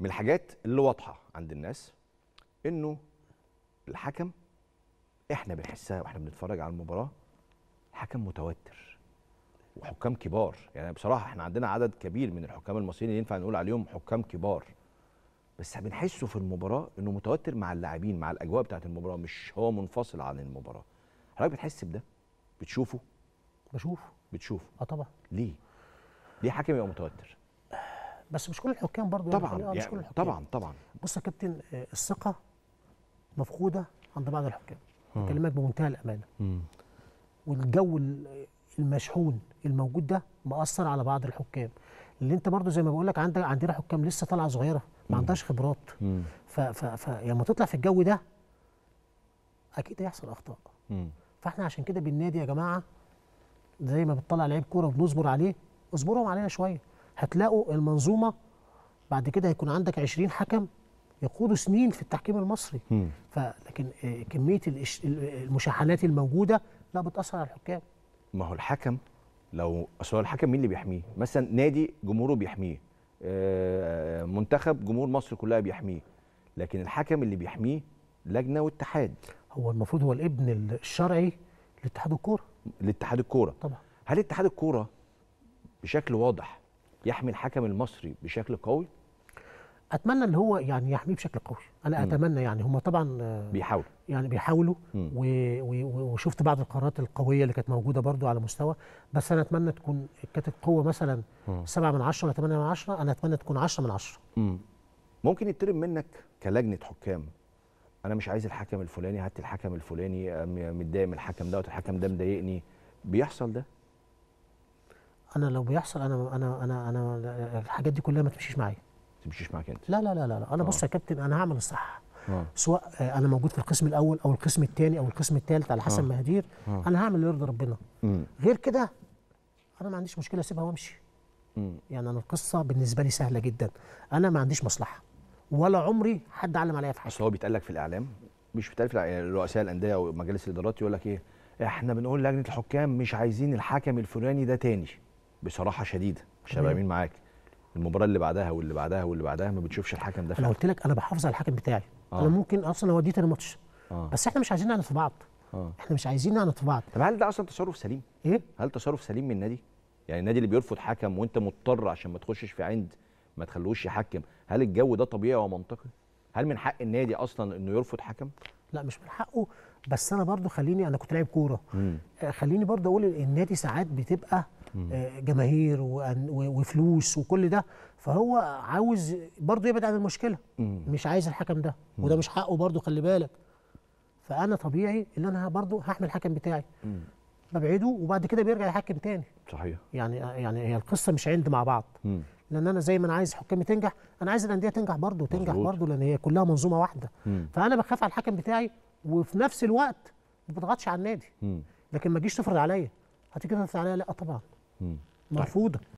من الحاجات اللي واضحه عند الناس انه الحكم احنا بنحسها واحنا بنتفرج على المباراه الحكم متوتر وحكام كبار يعني بصراحه احنا عندنا عدد كبير من الحكام المصريين اللي ينفع نقول عليهم حكام كبار بس بنحسه في المباراه انه متوتر مع اللاعبين مع الاجواء بتاعه المباراه مش هو منفصل عن المباراه حضرتك بتحس بده بتشوفه بشوف بتشوفه اه طبعا ليه ليه حكم يبقى متوتر بس مش كل الحكام برضه يعني طبعا خلينا- آه، مش كل يعني الحكام طبعا طبعا بص يا كابتن آه، الثقه مفقوده عند بعض الحكام بكلمك بمنتهى الامانه والجو ال- المشحون الموجود ده مأثر على بعض الحكام اللي انت برضو زي ما بقول لك عندك عندنا حكام لسه طالعه صغيره ما عندهاش خبرات ف ف ف لما تطلع في الجو ده اكيد هيحصل اخطاء مم. فاحنا عشان كده بالنادي يا جماعه زي ما بتطلع لعيب كوره وبنصبر عليه اصبرهم علينا شويه هتلاقوا المنظومه بعد كده هيكون عندك 20 حكم يقودوا سنين في التحكيم المصري مم. فلكن آه، كميه الإش- المشاحنات الموجوده لا بتاثر على الحكام ما هو الحكم لو اصل هو الحكم مين اللي بيحميه؟ مثلا نادي جمهوره بيحميه آه، منتخب جمهور مصر كلها بيحميه لكن الحكم اللي بيحميه لجنه واتحاد هو المفروض هو الابن الشرعي لاتحاد الكوره لاتحاد الكوره طبعا هل اتحاد الكوره بشكل واضح يحمي الحكم المصري بشكل قوي اتمنى ان هو يعني يحميه بشكل قوي انا اتمنى يعني هم طبعا آه، بيحاول يعني بيحاولوا مم. و... و... و- وشفت بعض القرارات القويه اللي كانت موجوده برضو على مستوى بس انا اتمنى تكون كانت القوه مثلا مم. 7 من 10 ولا 8 من 10 انا اتمنى تكون 10 من 10 مم. ممكن يطلب منك كلجنه حكام انا مش عايز الحكم الفلاني هات الحكم الفلاني آه، م- متضايق من الحكم دوت الحكم ده مضايقني بيحصل ده انا لو بيحصل انا انا انا انا الحاجات دي كلها ما تمشيش معايا تمشيش معاك انت لا لا لا لا, لا. انا آه. بص يا كابتن انا هعمل الصح اه سواء آه، انا موجود في القسم الاول او القسم الثاني او القسم الثالث على حسب آه. مهادير آه. انا هعمل اللي يرضي ربنا مم. غير كده انا ما عنديش مشكله اسيبها وامشي مم. يعني انا القصه بالنسبه لي سهله جدا انا ما عنديش مصلحه ولا عمري حد علم عليا في حاجه اصل هو بيتقال لك في الاعلام مش بيتقال في الإعلام، يعني رؤساء الانديه او مجالس الادارات يقول لك ايه احنا بنقول لجنه الحكام مش عايزين الحكم الفلاني ده تاني بصراحه شديده مش هبقى تمام. امين معاك المباراه اللي بعدها واللي بعدها واللي بعدها ما بتشوفش الحكم ده انا فعلا قلت لك انا بحافظ على الحكم بتاعي آه. انا ممكن اصلا اوديه تاني ماتش اه بس احنا مش عايزين نعند في بعض اه احنا مش عايزين نعند في بعض طب هل ده اصلا تصرف سليم ايه هل تصرف سليم من النادي يعني النادي اللي بيرفض حكم وانت مضطر عشان ما تخشش في عند ما تخلوش يحكم هل الجو ده طبيعي ومنطقي هل من حق النادي اصلا انه يرفض حكم لا مش من حقه بس انا برضو خليني انا كنت لاعب كوره مم. آه، خليني برضو اقول إن النادي ساعات بتبقى آه، جماهير وأن- و- وفلوس وكل ده فهو عاوز برضو يبعد عن المشكله مم. مش عايز الحكم ده وده مش حقه برضو خلي بالك فانا طبيعي ان انا برضو هحمل الحكم بتاعي مم. ببعده وبعد كده بيرجع يحكم تاني صحيح يعني يعني هي القصه مش عند مع بعض مم. لان انا زي ما انا عايز حكامي تنجح انا عايز الانديه تنجح برضه وتنجح مظبوط. برضه لان هي كلها منظومه واحده مم. فانا بخاف على الحكم بتاعي وفي نفس الوقت ما بضغطش على النادي مم. لكن ما تجيش تفرض عليا هتيجي تفرض عليا لا طبعا مم. مرفوضه